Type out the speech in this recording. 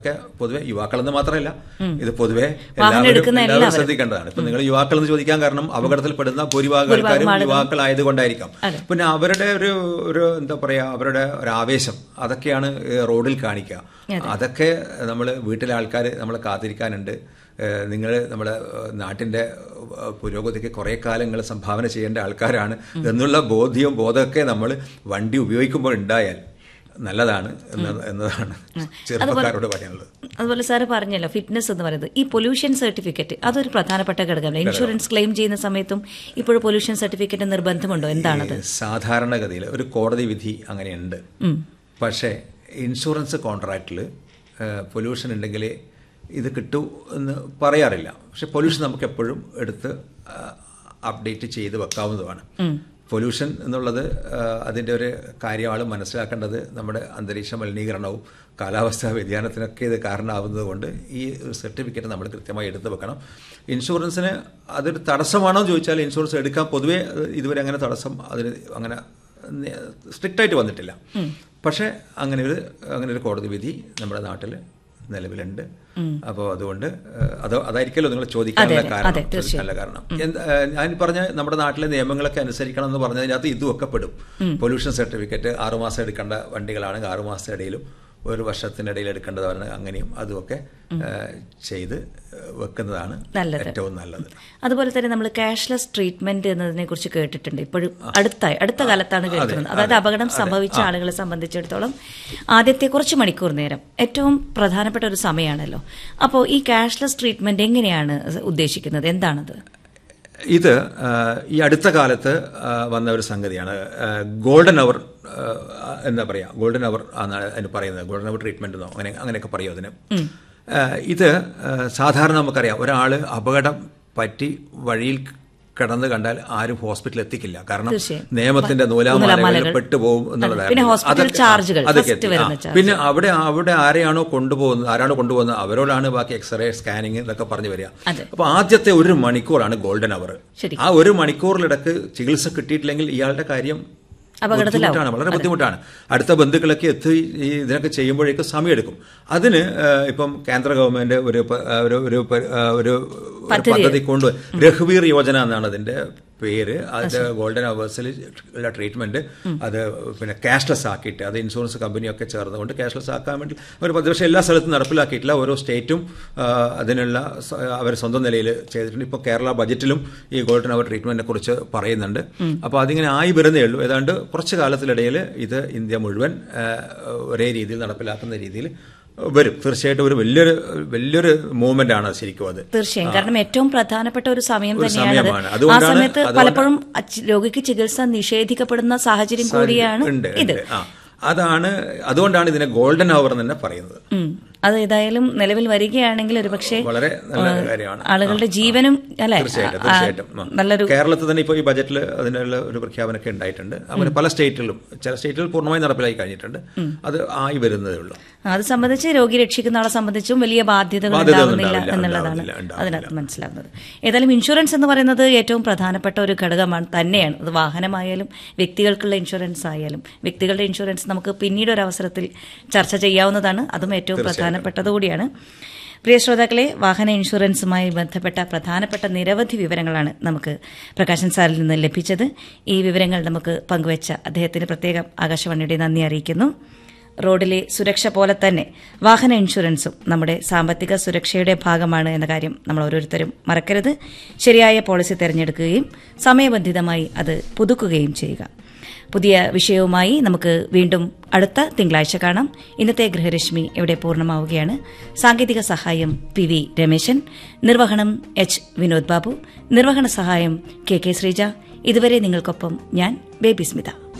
ഒക്കെ പൊതുവെ യുവാക്കളെന്ന് മാത്രമല്ല ഇത് പൊതുവെ വാഹനം എല്ലാവരും എടുക്കുന്ന എല്ലാവരും എല്ലാവരും. ശ്രദ്ധിക്കേണ്ടതാണ് ഇപ്പൊ നിങ്ങൾ യുവാക്കൾ എന്ന് ചോദിക്കാൻ കാരണം അപകടത്തിൽപ്പെടുന്ന ഭൂരിഭാഗം ആൾക്കാരും യുവാക്കളായതുകൊണ്ടായിരിക്കാം പിന്നെ അവരുടെ ഒരു ഒരു എന്താ പറയാ അവരുടെ ഒരു ആവേശം അതൊക്കെയാണ് ഏഹ്, റോഡിൽ കാണിക്കുക അതൊക്കെ നമ്മൾ വീട്ടിലെ ആൾക്കാർ നമ്മളെ കാത്തിരിക്കാനുണ്ട് നിങ്ങൾ നമ്മുടെ ഏഹ്, നാട്ടിന്റെ ഏഹ്, പുരോഗതിക്ക് കുറെ കാലങ്ങൾ സംഭാവന ചെയ്യേണ്ട ആൾക്കാരാണ് എന്നുള്ള ബോധ്യവും ബോധമൊക്കെ നമ്മൾ വണ്ടി ഉപയോഗിക്കുമ്പോൾ ഉണ്ടായാൽ നല്ലതാണ് എന്ന- എന്നതാണ് ചെറുപ്പക്കാരോട് പറയാനുള്ളത് അതുപോലെ സാറ് പറഞ്ഞല്ലോ ഫിറ്റ്നസ് എന്ന് പറയുന്നത് ഈ പൊല്യൂഷൻ സർട്ടിഫിക്കറ്റ് അതൊരു പ്രധാനപ്പെട്ട ഘടകമല്ല ഇൻഷുറൻസ് ക്ലെയിം ചെയ്യുന്ന സമയത്തും ഇപ്പോഴും പൊല്യൂഷൻ സർട്ടിഫിക്കറ്റ് നിർബന്ധമുണ്ടോ എന്താണത് ഈ സാധാരണഗതിയിൽ ഒരു കോടതി വിധി അങ്ങനെയുണ്ട് പക്ഷേ ഇൻഷുറൻസ് കോൺട്രാക്റ്റിൽ പൊല്യൂഷൻ ഉണ്ടെങ്കിൽ ഇത് കിട്ടൂ എന്ന് പറയാറില്ല പക്ഷെ പൊല്യൂഷൻ നമുക്ക് എപ്പോഴും എടുത്ത് അപ്ഡേറ്റ് ചെയ്ത് വെക്കാവുന്നതാണ് പൊല്യൂഷൻ എന്നുള്ളത് ആ, അതിൻ്റെ ഒരു കാര്യം ആൾ മനസ്സിലാക്കേണ്ടത് നമ്മുടെ അന്തരീക്ഷ മലിനീകരണവും കാലാവസ്ഥാ വ്യതിയാനത്തിനൊക്കെ ഇത് കാരണമാവുന്നത് കൊണ്ട് ഈ സർട്ടിഫിക്കറ്റ് നമ്മൾ കൃത്യമായി എടുത്ത് വെക്കണം ഇൻഷുറൻസിന് അതൊരു തടസ്സമാണോ എന്ന് ചോദിച്ചാൽ ഇൻഷുറൻസ് എടുക്കാൻ പൊതുവേ അത് ഇതുവരെ അങ്ങനെ തടസ്സം അതിന് അങ്ങനെ സ്ട്രിക്റ്റ് ആയിട്ട് വന്നിട്ടില്ല പക്ഷേ അങ്ങനെ ഒരു അങ്ങനെ ഒരു കോടതി വിധി നമ്മുടെ നാട്ടിൽ നിലവിലുണ്ട് അപ്പോൾ അതുകൊണ്ട് ഏഹ്, അത് അതായിരിക്കുമല്ലോ നിങ്ങൾ ചോദിക്കാനുള്ള കാരണം ചോദിക്കാനുള്ള കാരണം എന്ത്- ഏഹ്, ഞാൻ പറഞ്ഞ നമ്മുടെ നാട്ടിലെ നിയമങ്ങളൊക്കെ അനുസരിക്കണം എന്ന് പറഞ്ഞതിനകത്ത് ഇതും ഒക്കെ പെടും പൊല്യൂഷൻ സർട്ടിഫിക്കറ്റ് ആറുമാസം എടുക്കേണ്ട വണ്ടികളാണെങ്കിൽ ആറുമാസത്തിനിടയിലും ഒരു വർഷത്തിനിടയിൽ എടുക്കേണ്ടതാണ് അങ്ങനെയും അതുമൊക്കെ ഏഹ്, ചെയ്ത് വെക്കുന്നതാണ് നല്ലത്. ഏറ്റവും നല്ലത് അതുപോലെ തന്നെ നമ്മൾ ക്യാഷ്ലെസ് ട്രീറ്റ്മെന്റ് എന്നതിനെ കുറിച്ച് കേട്ടിട്ടുണ്ട് ഇപ്പോഴും അടുത്തായി അടുത്ത കാലത്താണ് കേൾക്കുന്നത് അതായത് അപകടം സംഭവിച്ച ആളുകളെ സംബന്ധിച്ചിടത്തോളം ആദ്യത്തെ കുറച്ച് മണിക്കൂർ നേരം ഏറ്റവും പ്രധാനപ്പെട്ട ഒരു സമയമാണല്ലോ അപ്പോൾ ഈ ക്യാഷ്ലെസ് ട്രീറ്റ്മെന്റ് എങ്ങനെയാണ് ഉദ്ദേശിക്കുന്നത് എന്താണത് ഇത് ആ, ഈ അടുത്ത കാലത്ത് ആ, വന്ന ഒരു സംഗതിയാണ് ഗോൾഡൻ അവർ എന്താ പറയാ ഗോൾഡൻ അവർ ആണ് അതിന് പറയുന്നത് ഗോൾഡൻ അവർ ട്രീറ്റ്മെന്റ് എന്നോ അങ്ങനെ അങ്ങനെയൊക്കെ പറയും അതിന് ആ, ഇത് ആ, സാധാരണ നമുക്കറിയാം ഒരാൾ അപകടം പറ്റി വഴിയിൽ കിടന്ന് കണ്ടാൽ ആരും ഹോസ്പിറ്റലിൽ എത്തിക്കില്ല കാരണം തീർച്ചയായും. നിയമത്തിന്റെ നൂലാമാലകളിൽ പെട്ടുപോകും എന്നുള്ളതാണ് പിന്നെ hospital അതൊക്കെ- ചാർജുകൾ, അതൊക്കെ first എത്തി. വരുന്ന ആ. ചാർജ്. പിന്നെ അവിടെ അവിടെ ആരെയാണോ കൊണ്ടുപോകുന്നത് ആരാണോ കൊണ്ടുപോകുന്നത് അവരോടാണ് ബാക്കി എക്സ്റേ സ്കാനിങ് ഇതൊക്കെ പറഞ്ഞു വരിക അതെ. അപ്പൊ ആദ്യത്തെ ഒരു മണിക്കൂറാണ് ഗോൾഡൻ അവർ ശരി. ആ ഒരു മണിക്കൂറിലിടക്ക് ചികിത്സ കിട്ടിയിട്ടില്ലെങ്കിൽ ഇയാളുടെ കാര്യം അപകടത്തിലാവും. ബുദ്ധിമുട്ടാണ് വളരെ ബുദ്ധിമുട്ടാണ് അടുത്ത ബന്ധുക്കളൊക്കെ എത്തി ഈ ഇതിനൊക്കെ ചെയ്യുമ്പോഴേക്കും സമയമെടുക്കും അതിന് ഏഹ്, ഇപ്പം കേന്ദ്ര ഗവൺമെന്റ് ഒരു പ- ഒരു ഒരു പ- ഏഹ്, ഒരു ഒരു പദ്ധതി കൊണ്ട് രഘുവീർ യോജന എന്നാണ് അതിന്റെ പേര് അത് ഗോൾഡൻ അവേഴ്സിൽ ഉള്ള ട്രീറ്റ്മെന്റ് അത് പിന്നെ ക്യാഷ്ലെസ് ആക്കിയിട്ട് അത് ഇൻഷുറൻസ് കമ്പനിയൊക്കെ ചേർന്നുകൊണ്ട് ക്യാഷ്ലെസ് ആക്കാൻ വേണ്ടി ഒരു പത്ത് പക്ഷേ എല്ലാ സ്ഥലത്തും നടപ്പിലാക്കിയിട്ടില്ല ഓരോ സ്റ്റേറ്റും ആ, അതിനുള്ള സ- അവർ സ്വന്തം നിലയിൽ ചെയ്തിട്ടുണ്ട് ഇപ്പോൾ കേരള ബജറ്റിലും ഈ ഗോൾഡൻ അവർ ട്രീറ്റ്മെന്റിനെ കുറിച്ച് പറയുന്നുണ്ട് അപ്പോൾ അതിങ്ങനെ ആയി വരുന്നേ ഉള്ളൂ ഏതാണ്ട് കുറച്ച് കാലത്തിനിടയിൽ ഇത് ഇന്ത്യ മുഴുവൻ ആ, ഒരേ രീതിയിൽ നടപ്പിലാക്കുന്ന രീതിയിൽ വരും തീർച്ചയായിട്ടും ഒരു വലിയൊരു വലിയൊരു മൂവ്മെന്റ് ആണ് ശരിക്കും അത് തീർച്ചയായും കാരണം ഏറ്റവും പ്രധാനപ്പെട്ട ഒരു സമയം ഒരു തന്നെയാണ് സമയമാണ്. ആ അതുകൊണ്ടാണ് സമയത്ത് അതുകൊണ്ട് പലപ്പോഴും അച്ച് രോഗിക്ക് ചികിത്സ നിഷേധിക്കപ്പെടുന്ന സാഹചര്യം കൂടിയാണ് ഉണ്ട് ഇത് ഉണ്ട്. ആ അതാണ് അതുകൊണ്ടാണ് ഇതിനെ ഗോൾഡൻ അവർ എന്ന് തന്നെ പറയുന്നത് ഉം. അത് ഏതായാലും നിലവിൽ വരികയാണെങ്കിൽ ഒരു പക്ഷേ വളരെ നല്ല കാര്യമാണ് ആളുകളുടെ ജീവനും അല്ലെ തീർച്ചയായിട്ടും ആ, തീർച്ചയായിട്ടും ആ. നല്ലൊരു കേരളത്തിൽ തന്നെ ഇപ്പോൾ ഈ ബജറ്റിൽ അതിനുള്ള ഒരു പ്രഖ്യാപനമൊക്കെ ഉണ്ടായിട്ടുണ്ട് അങ്ങനെ പല സ്റ്റേറ്റുകളിലും ചില സ്റ്റേറ്റുകൾ പൂർണ്ണമായി നടപ്പിലാക്കി കഴിഞ്ഞിട്ടുണ്ട് അത് ആയി വരുന്നതേ ഉള്ളൂ അത് സംബന്ധിച്ച് രോഗി രക്ഷിക്കുന്ന ആളെ സംബന്ധിച്ചും വലിയ ബാധ്യതകൾ ബാധ്യതകൾ ഉണ്ടാവുന്നില്ല ഉണ്ടാവില്ല, എന്നുള്ളതാണ് ഉണ്ടാവില്ല, ഉണ്ടാവില്ല. അതിനകത്ത് മനസ്സിലാകുന്നത് ഏതായാലും ഇൻഷുറൻസ് എന്ന് പറയുന്നത് ഏറ്റവും പ്രധാനപ്പെട്ട ഒരു ഘടകമാണ് തന്നെയാണ് അത് വാഹനമായാലും വ്യക്തികൾക്കുള്ള ഇൻഷുറൻസ് ആയാലും വ്യക്തികളുടെ ഇൻഷുറൻസ് നമുക്ക് പിന്നീട് ഒരു അവസരത്തിൽ ചർച്ച ചെയ്യാവുന്നതാണ് അതും ഏറ്റവും പ്രധാനപ്പെട്ടത് കൂടിയാണ് പ്രിയ ശ്രോതാക്കളെ വാഹന ഇൻഷുറൻസുമായി ബന്ധപ്പെട്ട പ്രധാനപ്പെട്ട നിരവധി വിവരങ്ങളാണ് നമുക്ക് പ്രകാശൻ സാറിൽ നിന്ന് ലഭിച്ചത് ഈ വിവരങ്ങൾ നമുക്ക് പങ്കുവച്ച അദ്ദേഹത്തിന് പ്രത്യേകം ആകാശവാണിയുടെ നന്ദി അറിയിക്കുന്നു റോഡിലെ സുരക്ഷ പോലെ തന്നെ വാഹന ഇൻഷുറൻസും നമ്മുടെ സാമ്പത്തിക സുരക്ഷയുടെ ഭാഗമാണ് എന്ന കാര്യം നമ്മൾ ഓരോരുത്തരും മറക്കരുത് ശരിയായ പോളിസി തിരഞ്ഞെടുക്കുകയും സമയബന്ധിതമായി അത് പുതുക്കുകയും ചെയ്യുക പുതിയ വിഷയവുമായി നമുക്ക് വീണ്ടും അടുത്ത തിങ്കളാഴ്ച കാണാം ഇന്നത്തെ ഗൃഹരശ്മി ഇവിടെ പൂർണ്ണമാവുകയാണ് സാങ്കേതിക സഹായം പി വി രമേശൻ നിർവഹണം എച്ച് വിനോദ് ബാബു നിർവഹണ സഹായം കെ കെ ശ്രീജ ഇതുവരെ നിങ്ങൾക്കൊപ്പം ഞാൻ ബേബി സ്മിത